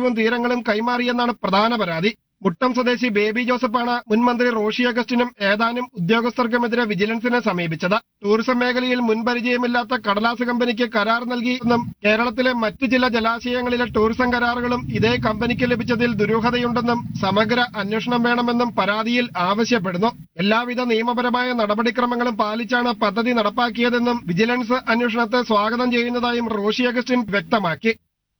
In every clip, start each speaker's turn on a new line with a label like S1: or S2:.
S1: ആകാശവും തീരങ്ങളും കൈമാറിയെന്നാണ് പ്രധാന പരാതി മുട്ടം സ്വദേശി ബേബി ജോസഫാണ് മുൻ മന്ത്രി റോഷി അഗസ്റ്റിനും ഏതാനും ഉദ്യോഗസ്ഥർക്കുമെതിരെ വിജിലൻസിനെ സമീപിച്ചത് ടൂറിസം മേഖലയിൽ മുൻപരിചയമില്ലാത്ത കടലാസ് കമ്പനിക്ക് കരാർ നൽകിയെന്നും കേരളത്തിലെ മറ്റ് ചില ജലാശയങ്ങളിലെ ടൂറിസം കരാറുകളും ഇതേ കമ്പനിക്ക് ലഭിച്ചതിൽ ദുരൂഹതയുണ്ടെന്നും സമഗ്ര അന്വേഷണം വേണമെന്നും പരാതിയിൽ ആവശ്യപ്പെടുന്നു എല്ലാവിധ നിയമപരമായ നടപടിക്രമങ്ങളും പാലിച്ചാണ് പദ്ധതി നടപ്പാക്കിയതെന്നും വിജിലൻസ് അന്വേഷണത്തെ സ്വാഗതം ചെയ്യുന്നതായും റോഷി അഗസ്റ്റിൻ വ്യക്തമാക്കി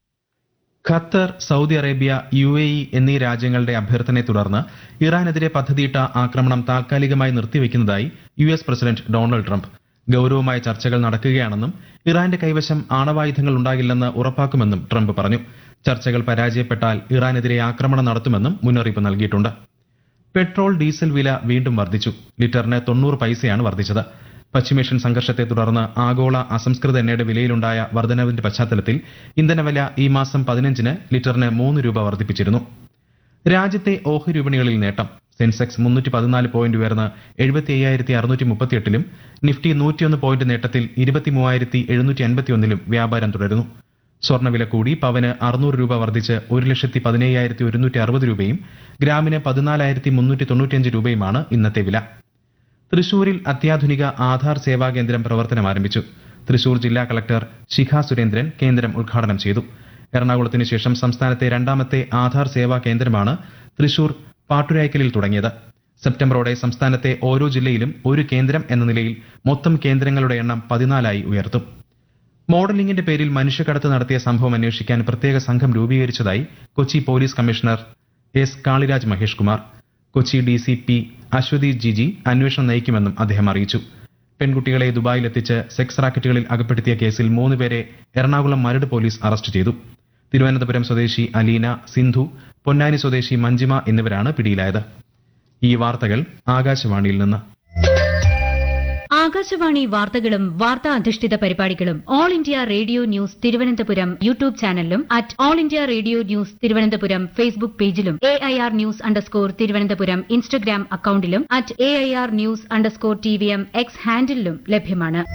S2: Qatar Saudi Arabia U A E എന്നീ രാജ്യങ്ങളുടെ അഭ്യർത്ഥനയെ തുടർന്ന് ഇറാനെതിരെ പദ്ധതിയിട്ട ആക്രമണം താൽക്കാലികമായി നിർത്തിവെക്കുന്നതായി U S president Donald Trump ഗൌരവമായ ചർച്ചകൾ നടക്കുകയാണെന്നും ഇറാന്റെ കൈവശം ആണവായുധങ്ങൾ ഉണ്ടാകില്ലെന്ന് ഉറപ്പാക്കുമെന്നും ട്രംപ് പറഞ്ഞു ചർച്ചകൾ പരാജയപ്പെട്ടാൽ ഇറാനെതിരെ ആക്രമണം നടത്തുമെന്നും മുന്നറിയിപ്പ് നൽകിയിട്ടുണ്ട് പെട്രോൾ ഡീസൽ വില വീണ്ടും വർദ്ധിച്ചു ലിറ്ററിന് തൊണ്ണൂറ് പൈസയാണ് വർദ്ധിച്ചത് പശ്ചിമേഷ്യൻ സംഘർഷത്തെ തുടർന്ന് ആഗോള അസംസ്കൃത എണ്ണയുടെ വിലയിലുണ്ടായ വർധനവിന്റെ പശ്ചാത്തലത്തിൽ ഇന്ധനവില ഈ മാസം പതിനഞ്ചിന് ലിറ്ററിന് മൂന്ന് രൂപ വർദ്ധിപ്പിച്ചിരുന്നു രാജ്യത്തെ ഓഹരി വിപണികളിൽ നേട്ടം സെൻസെക്സ് മുന്നൂറ്റി പതിനാല് പോയിന്റ് ഉയർന്ന് എഴുപത്തി അയ്യായിരത്തി അറുന്നൂറ്റി മുപ്പത്തിയെട്ടിലും നിഫ്റ്റി നൂറ്റിയൊന്ന് പോയിന്റ് നേട്ടത്തിൽ ഇരുപത്തി മൂവായിരത്തി എഴുന്നൂറ്റി അൻപത്തിയൊന്നിലും വ്യാപാരം തുടരുന്നു സ്വർണ്ണവില കൂടി പവന് അറുന്നൂറ് രൂപ വർദ്ധിച്ച് ഒരു ലക്ഷത്തി പതിനയ്യായിരത്തി ഒരുന്നൂറ്റി അറുപത് രൂപയും ഗ്രാമിന് പതിനാലായിരത്തി മുന്നൂറ്റി തൊണ്ണൂറ്റിയഞ്ച് രൂപയുമാണ് ഇന്നത്തെ വില തൃശൂരിൽ അത്യാധുനിക ആധാർ സേവാ കേന്ദ്രം പ്രവർത്തനം ആരംഭിച്ചു തൃശൂർ ജില്ലാ കളക്ടർ ശിഖ സുരേന്ദ്രൻ കേന്ദ്രം ഉദ്ഘാടനം ചെയ്തു എറണാകുളത്തിന് ശേഷം സംസ്ഥാനത്തെ രണ്ടാമത്തെ ആധാർ സേവാ കേന്ദ്രമാണ് തൃശൂർ പാട്ടുരായ്ക്കലിൽ തുടങ്ങിയത് സെപ്റ്റംബറോടെ സംസ്ഥാനത്തെ ഓരോ ജില്ലയിലും ഒരു കേന്ദ്രം എന്ന നിലയിൽ മൊത്തം കേന്ദ്രങ്ങളുടെ എണ്ണം പതിനാലായി ഉയർത്തും മോഡലിംഗിന്റെ പേരിൽ മനുഷ്യക്കടത്ത് നടത്തിയ സംഭവം അന്വേഷിക്കാൻ പ്രത്യേക സംഘം രൂപീകരിച്ചതായി Kochi police commissioner S Kaliraj Mahesh Kumar Kochi D C P Aswathy Jiji അന്വേഷണം നയിക്കുമെന്നും അദ്ദേഹം അറിയിച്ചു പെൺകുട്ടികളെ ദുബായിലെത്തിച്ച് സെക്സ് റാക്കറ്റുകളിൽ അകപ്പെടുത്തിയ കേസിൽ മൂന്നുപേരെ എറണാകുളം മരട് പോലീസ് അറസ്റ്റ് ചെയ്തു തിരുവനന്തപുരം സ്വദേശി അലീന സിന്ധു പൊന്നാനി സ്വദേശി മഞ്ജിമ എന്നിവരാണ് പിടിയിലായത് ഈ വാർത്തകൾ ആകാശവാണിയിൽ നിന്ന്
S3: ആകാശവാണി വാർത്തകളും വാർത്താ അധിഷ്ഠിത പരിപാടികളും All India Radio news Thiruvananthapuram YouTube ചാനലിലും at All India Radio news Thiruvananthapuram Facebook പേജിലും A I R news underscore Thiruvananthapuram Instagram അക്കൌണ്ടിലും at A I R news underscore T V M X ഹാൻഡിലും ലഭ്യമാണ്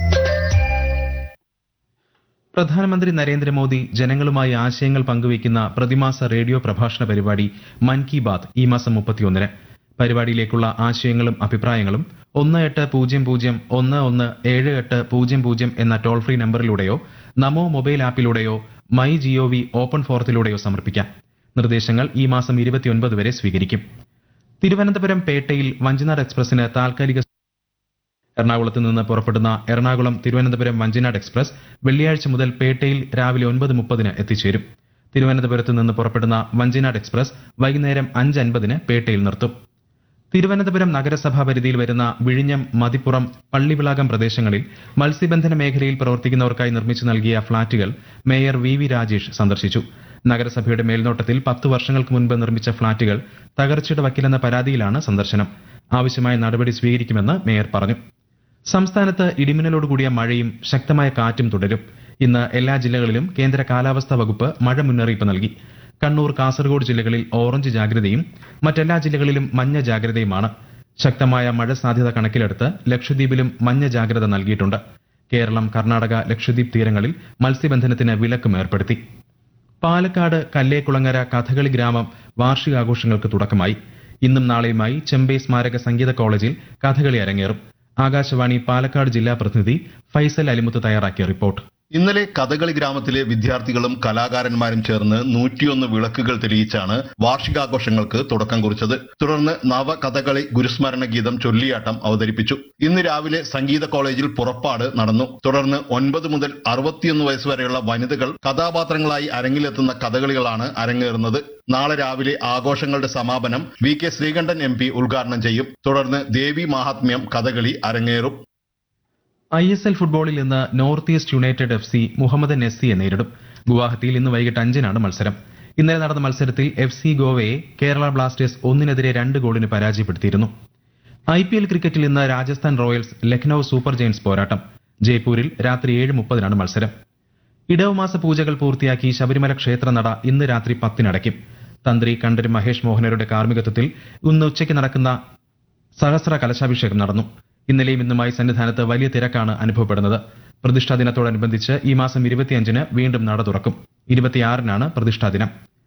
S2: പ്രധാനമന്ത്രി നരേന്ദ്രമോദി ജനങ്ങളുമായി ആശയങ്ങൾ പങ്കുവയ്ക്കുന്ന പ്രതിമാസ റേഡിയോ പ്രഭാഷണ പരിപാടി മൻ കി ബാത് ഈ മാസം മുപ്പത്തിയൊന്നിന് പരിപാടിയിലേക്കുള്ള ആശയങ്ങളും അഭിപ്രായങ്ങളും ഒന്ന് എട്ട് പൂജ്യം പൂജ്യം ഒന്ന് ഒന്ന് ഏഴ് എട്ട് പൂജ്യം പൂജ്യം എന്ന ടോൾ ഫ്രീ നമ്പറിലൂടെയോ നമോ മൊബൈൽ ആപ്പിലൂടെയോ മൈ ജിഒവി ഓപ്പൺ ഫോറത്തിലൂടെയോ സമർപ്പിക്കാം നിർദ്ദേശങ്ങൾ ഈ മാസം ഇരുപത്തിയൊൻപത് വരെ സ്വീകരിക്കും തിരുവനന്തപുരം പേട്ടയിൽ വഞ്ചിനാട് എക്സ്പ്രസിന് താൽക്കാലിക എറണാകുളത്ത് നിന്ന് പുറപ്പെടുന്ന എറണാകുളം തിരുവനന്തപുരം വഞ്ചിനാട് എക്സ്പ്രസ് വെള്ളിയാഴ്ച മുതൽ പേട്ടയിൽ രാവിലെ ഒൻപത് മുപ്പതിന് എത്തിച്ചേരും തിരുവനന്തപുരത്ത് നിന്ന് പുറപ്പെടുന്ന വഞ്ചിനാട് എക്സ്പ്രസ് വൈകുന്നേരം അഞ്ച് അൻപതിന് പേട്ടയിൽ നിർത്തും തിരുവനന്തപുരം നഗരസഭാ പരിധിയിൽ വരുന്ന വിഴിഞ്ഞം മതിപ്പുറം പള്ളിവിളാകം പ്രദേശങ്ങളിൽ മത്സ്യബന്ധന മേഖലയിൽ പ്രവർത്തിക്കുന്നവർക്കായി നിർമ്മിച്ചു നൽകിയ ഫ്ളാറ്റുകൾ മേയർ വി വി രാജേഷ് സന്ദർശിച്ചു നഗരസഭയുടെ മേൽനോട്ടത്തിൽ പത്ത് വർഷങ്ങൾക്ക് മുൻപ് നിർമ്മിച്ച ഫ്ളാറ്റുകൾ തകർച്ചയുടെ വക്കിലെന്ന പരാതിയിലാണ് സന്ദർശനം ആവശ്യമായ നടപടി സ്വീകരിക്കുമെന്ന് മേയർ പറഞ്ഞു സംസ്ഥാനത്ത് ഇടിമിന്നലോടുകൂടിയ മഴയും ശക്തമായ കാറ്റും തുടരും ഇന്ന് എല്ലാ ജില്ലകളിലും കേന്ദ്ര കാലാവസ്ഥാ വകുപ്പ് മഴ മുന്നറിയിപ്പ് നൽകി കണ്ണൂർ കാസർഗോഡ് ജില്ലകളിൽ ഓറഞ്ച് ജാഗ്രതയും മറ്റെല്ലാ ജില്ലകളിലും മഞ്ഞ ജാഗ്രതയുമാണ് ശക്തമായ മഴ സാധ്യത കണക്കിലെടുത്ത് ലക്ഷദ്വീപിലും മഞ്ഞ ജാഗ്രത നൽകിയിട്ടുണ്ട് കേരളം കർണാടക ലക്ഷദ്വീപ് തീരങ്ങളിൽ മത്സ്യബന്ധനത്തിന് വിലക്കും ഏർപ്പെടുത്തി പാലക്കാട് കല്ലേക്കുളങ്ങര കഥകളി ഗ്രാമം വാർഷികാഘോഷങ്ങൾക്ക് തുടക്കമായി ഇന്നും നാളെയുമായി ചെമ്പൈ സ്മാരക സംഗീത കോളേജിൽ കഥകളി അരങ്ങേറും ആകാശവാണി പാലക്കാട് ജില്ലാ പ്രതിനിധി ഫൈസൽ അലിമുത്ത് തയ്യാറാക്കിയ റിപ്പോർട്ട്
S4: ഇന്നലെ കഥകളി ഗ്രാമത്തിലെ വിദ്യാർത്ഥികളും കലാകാരന്മാരും ചേർന്ന് നൂറ്റിയൊന്ന് വിളക്കുകൾ തെളിയിച്ചാണ് വാർഷികാഘോഷങ്ങൾക്ക് തുടക്കം കുറിച്ചത് തുടർന്ന് നവകഥകളി ഗുരുസ്മരണ ഗീതം ചൊല്ലിയാട്ടം അവതരിപ്പിച്ചു ഇന്ന് രാവിലെ സംഗീത കോളേജിൽ പുറപ്പാട് നടന്നു തുടർന്ന് ഒൻപത് മുതൽ അറുപത്തിയൊന്ന് വയസ്സ് വരെയുള്ള വനിതകൾ കഥാപാത്രങ്ങളായി അരങ്ങിലെത്തുന്ന കഥകളികളാണ് അരങ്ങേറുന്നത് നാളെ രാവിലെ ആഘോഷങ്ങളുടെ സമാപനം V K Sreekandan M P ഉദ്ഘാടനം ചെയ്യും തുടർന്ന് ദേവി മാഹാത്മ്യം കഥകളി അരങ്ങേറും
S2: ഐ എസ് എൽ ഫുട്ബോളിൽ ഇന്ന് North East United F C Mohammedan S സിയെ നേരിടും ഗുവാഹത്തിയിൽ ഇന്ന് വൈകിട്ട് അഞ്ചിനാണ് മത്സരം ഇന്നലെ നടന്ന മത്സരത്തിൽ എഫ് സി ഗോവയെ കേരള ബ്ലാസ്റ്റേഴ്സ് ഒന്നിനെതിരെ രണ്ട് ഗോളിന് പരാജയപ്പെടുത്തിയിരുന്നു ഐ പി എൽ ക്രിക്കറ്റിൽ ഇന്ന് Rajasthan Royals Lucknow Super Giants പോരാട്ടം ജയ്പൂരിൽ രാത്രി ഏഴ് മുപ്പതിനാണ് മത്സരം ഇടവമാസ പൂജകൾ പൂർത്തിയാക്കി ശബരിമല ക്ഷേത്രനട ഇന്ന് രാത്രി പത്തിനടയ്ക്കും തന്ത്രി കണ്ഠര് മഹേഷ് മോഹനരുടെ കാർമ്മികത്വത്തിൽ ഇന്ന് ഉച്ചയ്ക്ക് നടക്കുന്ന സഹസ്ര കലശാഭിഷേകം നടന്നു ഇന്നലെയും ഇന്നുമായി സന്നിധാനത്ത് വലിയ തിരക്കാണ് അനുഭവപ്പെടുന്നത് പ്രതിഷ്ഠാ ദിനത്തോടനുബന്ധിച്ച് ഈ മാസം ഇരുപത്തിയഞ്ചിന് വീണ്ടും നട തുറക്കും ഇരുപത്തിയാറിനാണ് പ്രതിഷ്ഠാ ദിനം